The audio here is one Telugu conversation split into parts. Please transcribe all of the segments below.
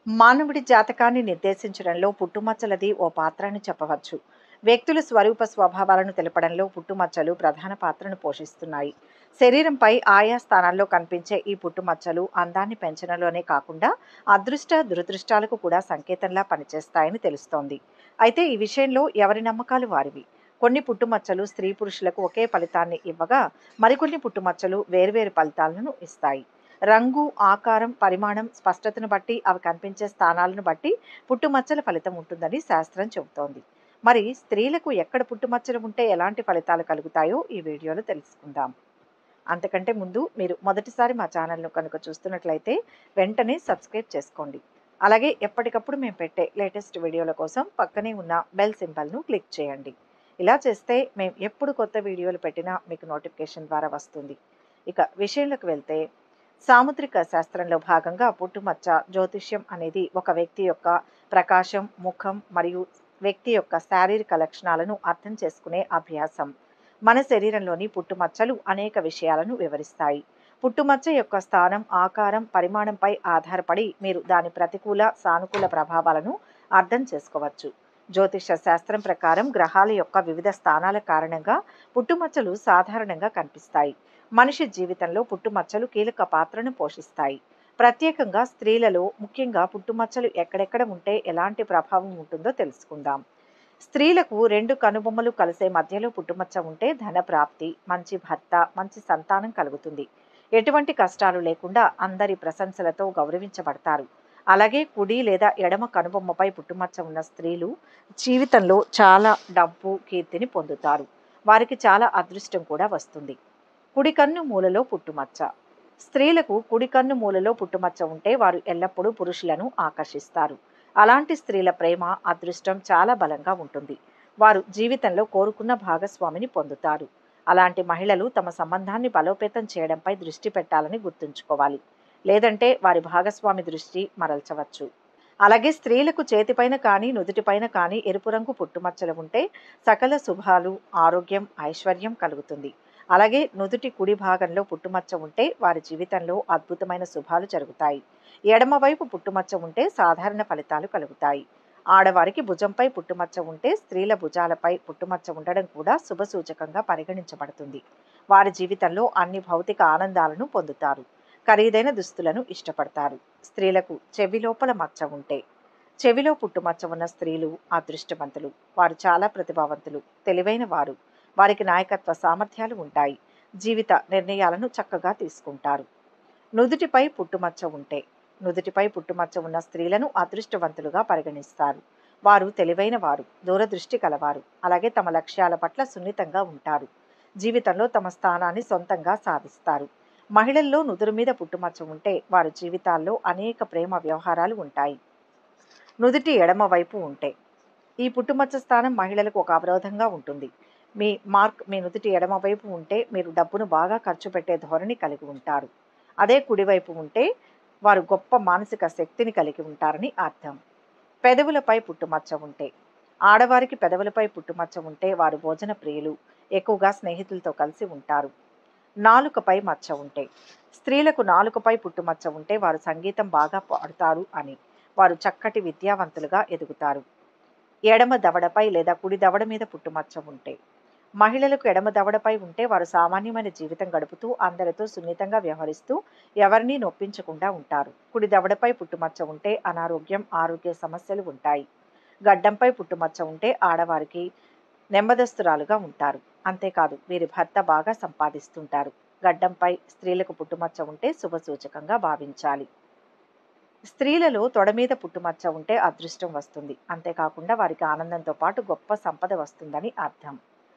మానవుడి జాతకాన్ని నిర్దేశించడంలో పుట్టుమచ్చలది ఓ పాత్ర అని చెప్పవచ్చు వ్యక్తుల స్వరూప స్వభావాలను తెలపడంలో పుట్టుమచ్చలు ప్రధాన పాత్రను పోషిస్తున్నాయి శరీరంపై ఆయా స్థానాల్లో కనిపించే ఈ పుట్టుమచ్చలు అందాన్ని పెంచడంలోనే కాకుండా అదృష్ట దురదృష్టాలకు కూడా సంకేతంలా పనిచేస్తాయని తెలుస్తోంది అయితే ఈ విషయంలో ఎవరి నమ్మకాలు వారివి కొన్ని పుట్టుమచ్చలు స్త్రీ పురుషులకు ఒకే ఫలితాన్ని ఇవ్వగా మరికొన్ని పుట్టుమచ్చలు వేర్వేరు ఫలితాలను ఇస్తాయి రంగు ఆకారం పరిమాణం స్పష్టతను బట్టి అవి కనిపించే స్థానాలను బట్టి పుట్టుమచ్చల ఫలితం ఉంటుందని శాస్త్రం చెబుతోంది మరి స్త్రీలకు ఎక్కడ పుట్టుమచ్చలు ఉంటే ఎలాంటి ఫలితాలు కలుగుతాయో ఈ వీడియోలో తెలుసుకుందాం అంతకంటే ముందు మీరు మొదటిసారి మా ఛానల్ను కనుక చూస్తున్నట్లయితే వెంటనే సబ్స్క్రైబ్ చేసుకోండి అలాగే ఎప్పటికప్పుడు మేము పెట్టే లేటెస్ట్ వీడియోల కోసం పక్కనే ఉన్న బెల్ సింబల్ను క్లిక్ చేయండి ఇలా చేస్తే మేము ఎప్పుడు కొత్త వీడియోలు పెట్టినా మీకు నోటిఫికేషన్ ద్వారా వస్తుంది ఇక విషయంలోకి వెళ్తే సాముద్రిక శాస్త్రంలో భాగంగా పుట్టుమచ్చ జ్యోతిష్యం అనేది ఒక వ్యక్తి యొక్క ప్రకాశం ముఖం మరియు వ్యక్తి యొక్క శారీరక లక్షణాలను అర్థం చేసుకునే అభ్యాసం మన శరీరంలోని పుట్టుమచ్చలు అనేక విషయాలను వివరిస్తాయి పుట్టుమచ్చ యొక్క స్థానం ఆకారం పరిమాణంపై ఆధారపడి మీరు దాని ప్రతికూల సానుకూల ప్రభావాలను అర్థం చేసుకోవచ్చు జ్యోతిష శాస్త్రం ప్రకారం గ్రహాల యొక్క వివిధ స్థానాల కారణంగా పుట్టుమచ్చలు సాధారణంగా కనిపిస్తాయి మనిషి జీవితంలో పుట్టుమచ్చలు కీలక పాత్రను పోషిస్తాయి ప్రత్యేకంగా స్త్రీలలో ముఖ్యంగా పుట్టుమచ్చలు ఎక్కడెక్కడ ఉంటే ఎలాంటి ప్రభావం ఉంటుందో తెలుసుకుందాం స్త్రీలకు రెండు కనుబొమ్మలు కలిసే మధ్యలో పుట్టుమచ్చ ఉంటే ధన ప్రాప్తి మంచి భర్త మంచి సంతానం కలుగుతుంది ఎటువంటి కష్టాలు లేకుండా అందరి ప్రశంసలతో గౌరవించబడతారు అలాగే కుడి లేదా ఎడమ కనుబొమ్మపై పుట్టుమచ్చ ఉన్న స్త్రీలు జీవితంలో చాలా డబ్బు కీర్తిని పొందుతారు వారికి చాలా అదృష్టం కూడా వస్తుంది కుడి కన్ను మూలలో పుట్టుమచ్చ స్త్రీలకు కుడి కన్ను మూలలో పుట్టుమచ్చ ఉంటే వారు ఎల్లప్పుడూ పురుషులను ఆకర్షిస్తారు అలాంటి స్త్రీల ప్రేమ అదృష్టం చాలా బలంగా ఉంటుంది వారు జీవితంలో కోరుకున్న భాగస్వామిని పొందుతారు అలాంటి మహిళలు తమ సంబంధాన్ని బలోపేతం చేయడంపై దృష్టి పెట్టాలని గుర్తుంచుకోవాలి లేదంటే వారి భాగస్వామి దృష్టి మరల్చవచ్చు అలాగే స్త్రీలకు చేతిపైన కానీ నుదుటిపైన కానీ ఎరుపు రంగు పుట్టుమచ్చలు ఉంటే సకల శుభాలు ఆరోగ్యం ఐశ్వర్యం కలుగుతుంది అలాగే నుదుటి కుడి భాగంలో పుట్టుమచ్చ ఉంటే వారి జీవితంలో అద్భుతమైన శుభాలు జరుగుతాయి ఎడమవైపు పుట్టుమచ్చ ఉంటే సాధారణ ఫలితాలు కలుగుతాయి ఆడవారికి భుజంపై పుట్టుమచ్చ ఉంటే స్త్రీల భుజాలపై పుట్టుమచ్చ ఉండడం కూడా శుభసూచకంగా పరిగణించబడుతుంది వారి జీవితంలో అన్ని భౌతిక ఆనందాలను పొందుతారు ఖరీదైన దుస్తులను ఇష్టపడతారు స్త్రీలకు చెవి లోపల మచ్చ ఉంటే చెవిలో పుట్టుమచ్చ ఉన్న స్త్రీలు అదృష్టవంతులు వారు చాలా ప్రతిభావంతులు తెలివైన వారు వారికి నాయకత్వ సామర్థ్యాలు ఉంటాయి జీవిత నిర్ణయాలను చక్కగా తీసుకుంటారు నుదుటిపై పుట్టుమచ్చ ఉంటే నుదుటిపై పుట్టుమచ్చ ఉన్న స్త్రీలను అదృష్టవంతులుగా పరిగణిస్తారు వారు తెలివైన వారు దూరదృష్టి కలవారు అలాగే తమ లక్ష్యాల పట్ల సున్నితంగా ఉంటారు జీవితంలో తమ స్థానాన్ని సొంతంగా సాధిస్తారు మహిళల్లో నుదురు మీద పుట్టుమచ్చ ఉంటే వారి జీవితాల్లో అనేక ప్రేమ వ్యవహారాలు ఉంటాయి నుదుటి ఎడమ వైపు ఉంటే ఈ పుట్టుమచ్చ స్థానం మహిళలకు ఒక అవరోధంగా ఉంటుంది మీ మార్క్ మీ నుదుటి ఎడమ వైపు ఉంటే మీరు డబ్బును బాగా ఖర్చు పెట్టే ధోరణి కలిగి ఉంటారు అదే కుడివైపు ఉంటే వారు గొప్ప మానసిక శక్తిని కలిగి ఉంటారని అర్థం పెదవులపై పుట్టుమచ్చ ఉంటే ఆడవారికి పెదవులపై పుట్టుమచ్చ ఉంటే వారు భోజన ప్రియులు ఎక్కువగా స్నేహితులతో కలిసి ఉంటారు నాలుకపై మచ్చ ఉంటే స్త్రీలకు నాలుకపై పుట్టుమచ్చ ఉంటే వారు సంగీతం బాగా పాడుతారు అని వారు చక్కటి విద్యావంతులుగా ఎదుగుతారు ఎడమ దవడపై లేదా కుడి దవడ మీద పుట్టుమచ్చ ఉంటే మహిళలకు ఎడమ దవడపై ఉంటే వారు సామాన్యమైన జీవితం గడుపుతూ అందరితో సున్నితంగా వ్యవహరిస్తూ ఎవరినీ నొప్పించకుండా ఉంటారు కుడి దవడపై పుట్టుమచ్చ ఉంటే అనారోగ్యం ఆరోగ్య సమస్యలు ఉంటాయి గడ్డంపై పుట్టుమచ్చ ఉంటే ఆడవారికి నెమ్మదస్తురాలుగా ఉంటారు అంతేకాదు వీరి భర్త బాగా సంపాదిస్తుంటారు గడ్డంపై స్త్రీలకు పుట్టుమచ్చ ఉంటే శుభసూచకంగా భావించాలి స్త్రీలలో తొడ మీద పుట్టుమచ్చ ఉంటే అదృష్టం వస్తుంది అంతేకాకుండా వారికి ఆనందంతో పాటు గొప్ప సంపద వస్తుందని అర్థం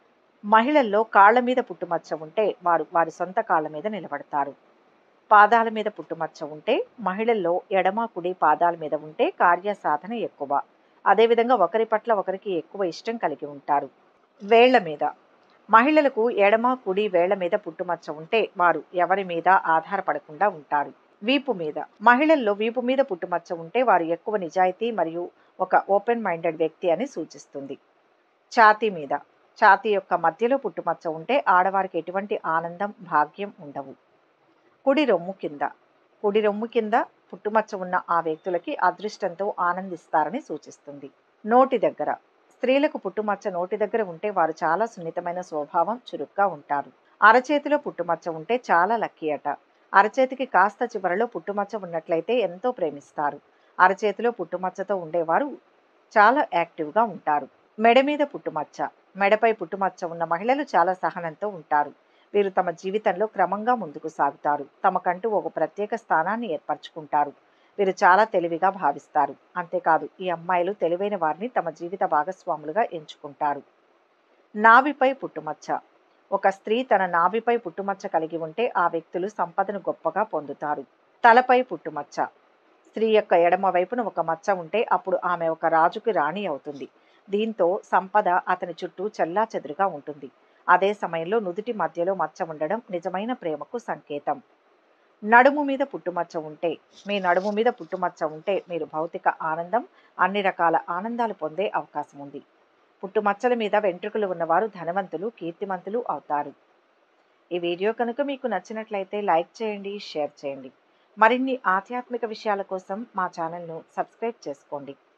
మహిళల్లో కాళ్ళ మీద పుట్టుమచ్చ ఉంటే వారు వారి సొంత కాళ్ళ మీద నిలబడతారు పాదాల మీద పుట్టుమచ్చ ఉంటే మహిళల్లో ఎడమ కుడి పాదాల మీద ఉంటే కార్యసాధన ఎక్కువ అదేవిధంగా ఒకరి పట్ల ఒకరికి ఎక్కువ ఇష్టం కలిగి ఉంటారు వేళ్ల మీద మహిళలకు ఎడమ కుడి వేళ్ల మీద పుట్టుమచ్చ ఉంటే వారు ఎవరి మీద ఆధారపడకుండా ఉంటారు వీపు మీద మహిళల్లో వీపు మీద పుట్టుమచ్చ ఉంటే వారు ఎక్కువ నిజాయితీ మరియు ఒక ఓపెన్ మైండెడ్ వ్యక్తి అని సూచిస్తుంది ఛాతీ మీద ఛాతీ యొక్క మధ్యలో పుట్టుమచ్చ ఉంటే ఆడవారికి ఎటువంటి ఆనందం భాగ్యం ఉండవు కుడి రొమ్ము కింద కుడి రొమ్ము కింద పుట్టుమచ్చ ఉన్న ఆ వ్యక్తులకి అదృష్టంతో ఆనందిస్తారని సూచిస్తుంది నోటి దగ్గర స్త్రీలకు పుట్టుమచ్చ నోటి దగ్గర ఉంటే వారు చాలా సున్నితమైన స్వభావం చురుగ్గా ఉంటారు అరచేతిలో పుట్టుమచ్చ ఉంటే చాలా లక్కీ అట అరచేతికి కాస్త చివరలో పుట్టుమచ్చ ఉన్నట్లయితే ఎంతో ప్రేమిస్తారు అరచేతిలో పుట్టుమచ్చతో ఉండేవారు చాలా యాక్టివ్గా ఉంటారు మెడ మీద పుట్టుమచ్చ మెడపై పుట్టుమచ్చ ఉన్న మహిళలు చాలా సహనంతో ఉంటారు వీరు తమ జీవితంలో క్రమంగా ముందుకు సాగుతారు తమకంటూ ఒక ప్రత్యేక స్థానాన్ని ఏర్పరచుకుంటారు వీరు చాలా తెలివిగా భావిస్తారు అంతేకాదు ఈ అమ్మాయిలు తెలివైన వారిని తమ జీవిత భాగస్వాములుగా ఎంచుకుంటారు నాభిపై పుట్టుమచ్చ ఒక స్త్రీ తన నాభిపై పుట్టుమచ్చ కలిగి ఉంటే ఆ వ్యక్తులు సంపదను గొప్పగా పొందుతారు తలపై పుట్టుమచ్చ స్త్రీ యొక్క ఎడమ వైపున ఒక మచ్చ ఉంటే అప్పుడు ఆమె ఒక రాజుకి రాణి అవుతుంది దీంతో సంపద అతని చుట్టూ చెల్లా చెదురుగా ఉంటుంది అదే సమయంలో నుదుటి మధ్యలో మచ్చ ఉండడం నిజమైన ప్రేమకు సంకేతం నడుము మీద పుట్టుమచ్చ ఉంటే మీ నడుము మీద పుట్టుమచ్చ ఉంటే మీరు భౌతిక ఆనందం అన్ని రకాల ఆనందాలు పొందే అవకాశం ఉంది పుట్టుమచ్చల మీద వెంట్రుకలు ఉన్నవారు ధనవంతులు కీర్తిమంతులు అవుతారు ఈ వీడియో కనుక మీకు నచ్చినట్లయితే లైక్ చేయండి షేర్ చేయండి మరిన్ని ఆధ్యాత్మిక విషయాల కోసం మా ఛానల్ను సబ్స్క్రైబ్ చేసుకోండి